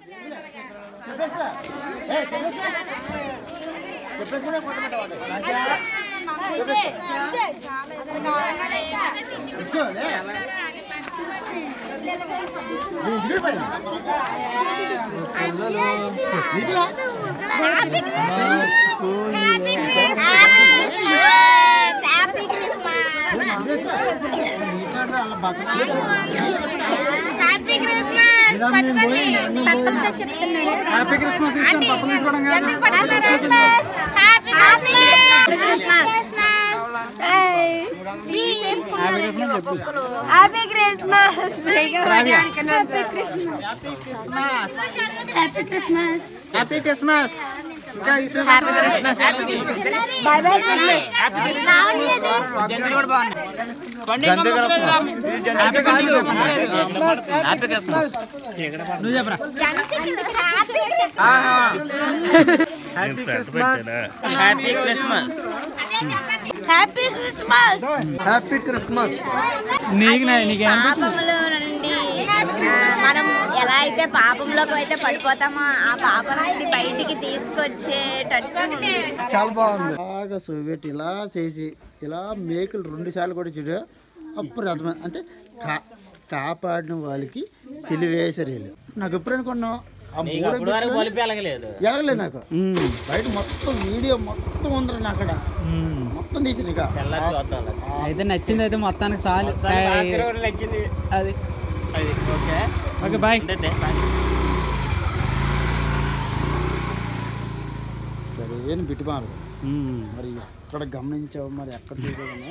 Happy happy Christmas పట్టుకోండి పక్కలతో చెప్తున్నాను happy Christmas తీసుకొని పక్కన తీసుకోవడం కాదు. ఎందుకు పట్టుకున్నారు Christmas happy Christmas happy Christmas happy Christmas happy Christmas ఇంకా ఈ season happy Christmas bye bye Christmas Lavanya నువ్వు చెప్పరా happy Christmas happy Christmas happy Christmas happy Christmas నీకు నీకేం పాపములో నుండి ఆ, మనం ఎలా అయితే పాపంలోకి అయితే పడిపోతామో ఆ పాపం నుండి బయటికి తీసుకొచ్చేటట్టు ఉంది చాలా బాగుంది బాగా సోవియట్ ఇలా చేసి ఇలా మేకులు రెండు సార్లు కూడా చూడు అప్పుడు అర్థమైంది అంటే కా కాపాడిన వాళ్ళకి సిలివేశారు వీళ్ళు నాకు ఎప్పుడు అనుకున్నాం ఆ మూడో అప్పుడు వరకు బిట్లు బలిపి వెళ్ళలేదు ఎరగలేదు నాకు బయట మొత్తం వీడియో మొత్తం ఉందిరా నా అక్కడ మొత్తం తీసింది ఇక తెల్లారి చూద్దాం అయితే నచ్చింది అయితే మొత్తానికి చాలు నచ్చింది అది అది ఓకే ఓకే బాయ్ అంటే సరైన బిట్టు మారదు మరి ఎక్కడ గమనించావు మరి ఎక్కడ చూసావని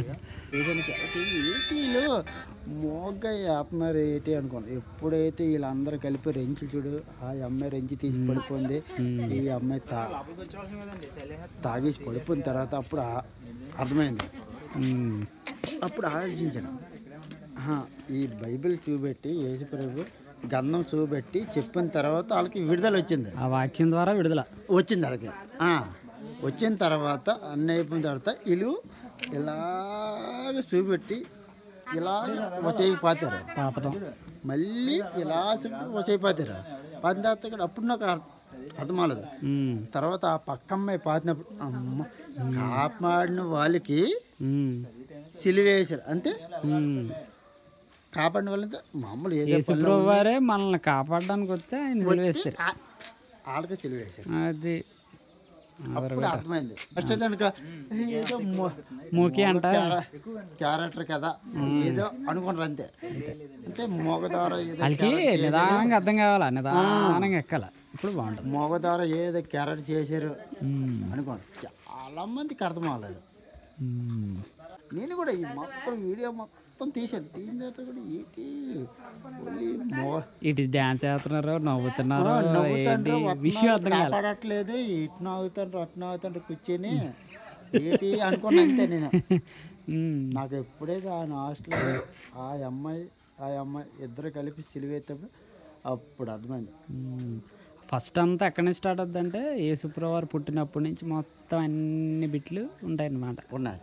ఏటీలో మోగ ఆపుతున్నారు ఏటి అనుకోండి ఎప్పుడైతే వీళ్ళందరూ కలిపి రెంచి చూడు ఆ అమ్మాయి రెంచి తీసి పడిపోయింది ఈ అమ్మాయి తా తాగేసి పడిపోయిన తర్వాత అప్పుడు ఆ- అర్థమైంది అప్పుడు ఆలోచించాను ఆహా, ఈ బైబిల్ చూపెట్టి యేసుప్రభు గంధం చూపెట్టి చెప్పిన తర్వాత వాళ్ళకి విడుదల వచ్చింది ఆ వాక్యం ద్వారా విడుదల వచ్చింది వాళ్ళకి ఆ, వచ్చిన తర్వాత అన్నీ అయిపోయిన తర్వాత వీళ్ళు ఇలాగ చూపెట్టి ఇలాగ వచ్చేయి పాతారు పాపటం మళ్ళీ ఇలా చూపెట్టి వచ్చేయి పాతారు పాతిన తర్వాత ఇక్కడ అప్పుడు నాకు అర్థ- అర్థం అవ్వలేదు ఉమ్, తర్వాత ఆ పక్క అమ్మాయి పాతినప్పుడు అమ్మ కాపాడిన వాళ్ళకి ఉమ్, సిలివేశారు అంతే ఉమ్. కాపాడిన వాళ్ళంటే మామూలు ఏదో యేసుప్రభు వారే మనల్ని కాపాడడానికి వస్తే ఆయన నిలివేస్తారు ఆ- వాళ్ళకి సిలివేశారు అది అప్పుడు అర్థమైంది ఫస్ట్ అయితే కనుక ఏదో మొ- మూకి అంట క్యార- క్యారెక్టర్ కదా ఏదో అనుకున్నారు అంతే అంటే మోగ ద్వారా ఏదో వాళ్ళకి క్యారెక్టర్ చేశారు. నిదానంగా అర్థం కావాలా నిదానంగా ఎక్కాల ఇప్పుడు బాగుంటుంది మోగ ద్వారా ఏదో క్యారెక్టర్ చేశారు ఉమ్, అనుకోండి చాలా మందికి అర్థం అవ్వలేదు ఉమ్. నేను కూడా ఈ మొత్తం వీడియో మొత్తం తీశాను తీసిన తర్వాత కూడా ఏంటి ఓన్లీ మో ఇటు డ్యాన్స్ చేస్తున్నారు నవ్వుతున్నారు నవ్వుతాండ్రు ఏంటి? విషయం అర్థం కాలే కాపాడట్లేదు ఇటు నవ్వుతాండ్రు అటు నవ్వుతాండ్రు కూర్చొని ఏంటి అనుకున్నా అంతే నేను ఉమ్, నాకు ఎప్పుడైతే ఆయన హాస్టల్లో ఆ అమ్మాయి ఆ అమ్మాయి ఇద్దరు కలిపి సిలివేసేటప్పుడు అప్పుడు అర్థమైంది ఉమ్. ఫస్ట్ అంతా ఎక్కడి నుంచి స్టార్ట్ అవుద్దంటే యేసుప్రభు వారు పుట్టినప్పటి నుంచి మొత్తం అన్ని బిట్లు ఉంటాయి అన్నమాట ఉన్నాయి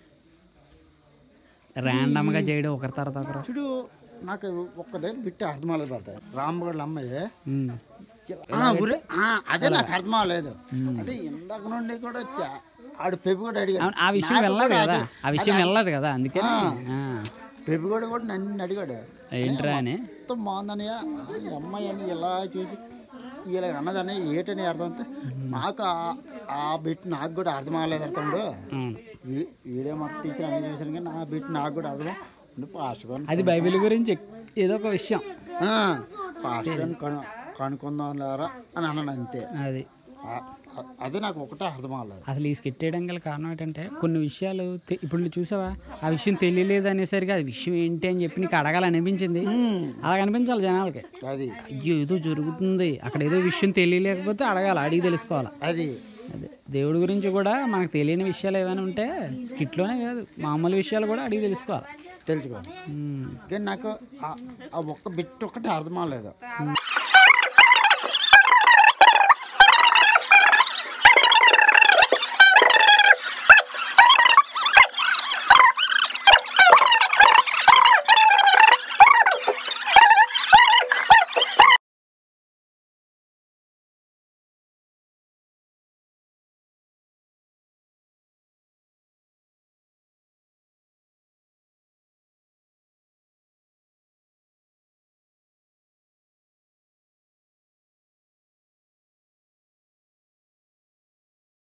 ర్యాండమ్గా చేయడం ఒకరి తర్వాత ఒకరు చూడు నాకు ఒక్క దగ్గర బిట్టి అర్థం అవ్వలేదు పడతాయి రామగడ్ల అమ్మాయి ఉమ్, ఆ, ఊరే ఆ, అదే నాకు అర్థం అవ్వలేదు అదే ఇందాక నుండి కూడా చా- ఆడు పెబ్బు కూడా అడిగాడు అవును, ఆ విషయం నాకు వెళ్ళదు కూడా కదా అదే- ఆ విషయం అదే- వెళ్ళదు కదా అందుకే ఆ. పెబ్బు కూడా కూడా నన్ను అడిగాడు ఏంట్రా అని మొత్తం బాగుందనయ్య ఈ అమ్మాయి అని ఇలా చూసి ఇలా అన్నదని ఏటని అర్థం అంటే నాకు ఆ- ఆ బిట్ నాకు కూడా అర్థం అవ్వలేదు అర్థండు అవును. వీ- వీడియో మొత్తం తీసి అన్ని చూసాను కానీ నా బిట్ నాకు కూడా అర్థం ఫాస్ట్ అది బైబిల్ గురించి ఎక్- ఏదో ఒక విషయం ఫాస్ట్ కను కనుక్కుందాం లేరా అని అన్నాను అంతే అది ఆ- ఆ- అదే నాకు ఒకటే అర్థం అవ్వలేదు అసలు ఈ స్కిట్ వేయడం గల కారణం ఏంటంటే కొన్ని విషయాలు తె- ఇప్పుడు నువ్వు చూసావా ఆ విషయం తెలియలేదు అనేసరికి అది విషయం ఏంటి అని చెప్పి నీకు అడగాలనిపించింది అలా అనిపించాలి జనాలకి అది అయ్యో ఏదో జరుగుతుంది అక్కడ ఏదో విషయం తెలియలేకపోతే అడగాలి అడిగి తెలుసుకోవాలి అది అదే దేవుడి గురించి కూడా మనకు తెలియని విషయాలు ఏమైనా ఉంటే స్కిట్లోనే కాదు మామూలు విషయాలు కూడా అడిగి తెలుసుకోవాలి తెలుసుకోండి ఉమ్. కానీ నాకు ఆ- ఆ ఒక్క బిట్ ఒకటి అర్థం అవ్వలేదు